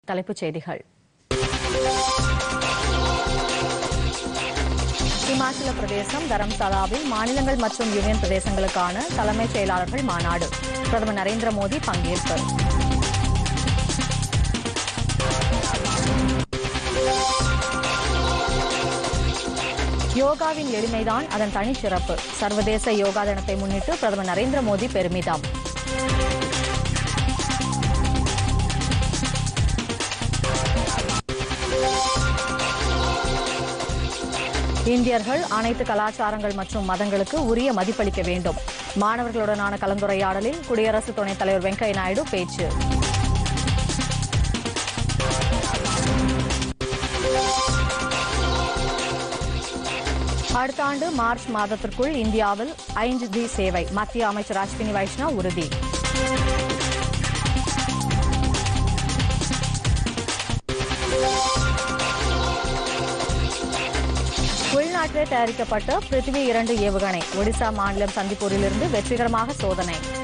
தலைப்புச் செய்திகள் இமாச்சல பிரதேசம் தரம்சாலாவில் மாநிலங்கள் மற்றும் யூனியன் பிரதேசங்களுக்கான தலைமைச் செயலாளர்கள் மாநாடு பிரதமர் நரேந்திர மோடி பங்கேற்பு யோகாவின் எளிமைதான் அதன் தனிச்சிறப்பு சர்வதேச யோகா தினத்தை முன்னிட்டு பிரதமர் நரேந்திர மோடி பெருமிதம் இந்தியர்கள் அனைத்து கலாச்சாரங்கள் மற்றும் மதங்களுக்கு உரிய மதிப்பளிக்க வேண்டும் மாணவர்களுடனான கலந்துரையாடலில் குடியரசு துணைத் தலைவர் வெங்கையா நாயுடு பேச்சு அடுத்த ஆண்டு மார்ச் மாதத்திற்குள் இந்தியாவில் ஐந்து ஜி சேவை மத்திய அமைச்சர் அஸ்வினி வைஷ்ணவ் உறுதி உள்நாட்டிலே தயாரிக்கப்பட்ட பிருத்திவி இரண்டு ஏவுகணை ஒடிசா மாநிலம் சந்திப்பூரிலிருந்து வெற்றிகரமாக சோதனை